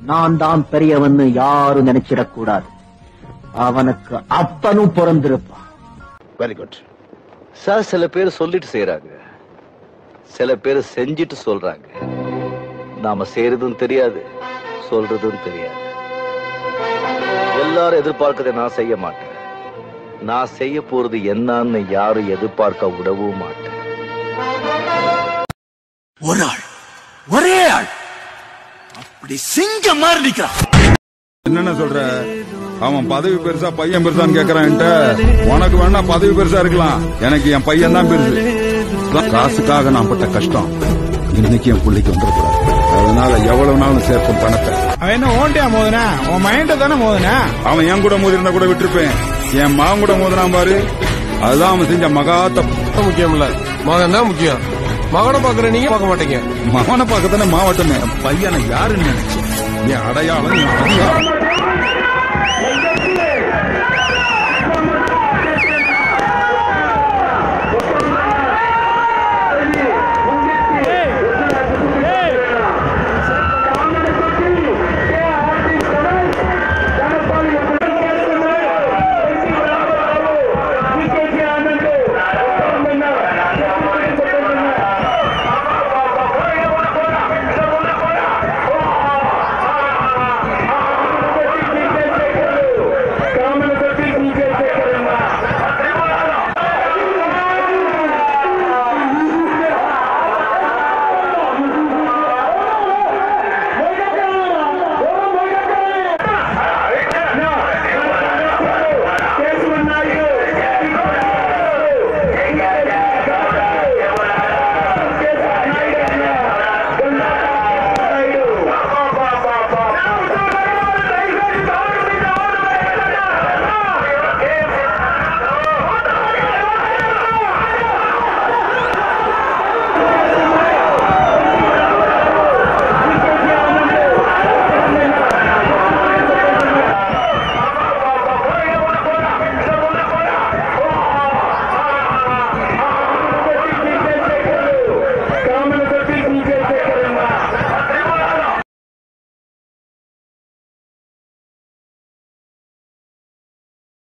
நான் தான் பெரியவன்னு யாரும் நினைச்சிடக்கூடாது அவனுக்கு அப்பனும் பிறந்திருப்பான் வெரி குட் சார் சில பேர் சொல்லிட்டு செய்யறாங்க சில பேர் செஞ்சுட்டு சொல்றாங்க நாம செய்யறதும் தெரியாது சொல்றதும் தெரியாது எல்லாரும் எதிர்பார்க்கறதை நான் செய்ய மாட்டேன் நான் செய்ய போறது என்னன்னு யாரும் எதிர்பார்க்க விடவும் மாட்டேன் ஒரு ஆள் ஒரே ஆள் அப்படி சிங்கம் மாதிரி நிக்கிறான் என்னென்ன சொல்ற அவன் பதவி பெருசா பையன் பெருசான்னு கேக்குறான் உனக்கு வேணா பதவி பெருசா இருக்கலாம் எனக்கு என் பையன் தான் பெருசு காசுக்காக நான் பட்ட கஷ்டம் இன்னைக்கு என் பிள்ளைக்கு வந்துடக்கூடாது அதனால எவ்வளவு நாளும் சேர்க்கும் பணத்தை அவன் என்ன ஓண்டியா மோதுனா உன் மைண்ட தானே மோதுனா அவன் என் கூட மோதிருந்தா கூட விட்டுருப்பேன் என் மகன் கூட மோதினான் பாரு அதுதான் அவன் செஞ்ச மகா தப்பு முக்கியம் இல்ல மகன் தான் முக்கியம் மகனை பாக்குற நீங்க பார்க்க மாட்டீங்க மகனை பார்க்கத்தானே மாவட்டமே பையனை யாருன்னு நினைச்சு என் அடையாளம் என் அதிகாரம்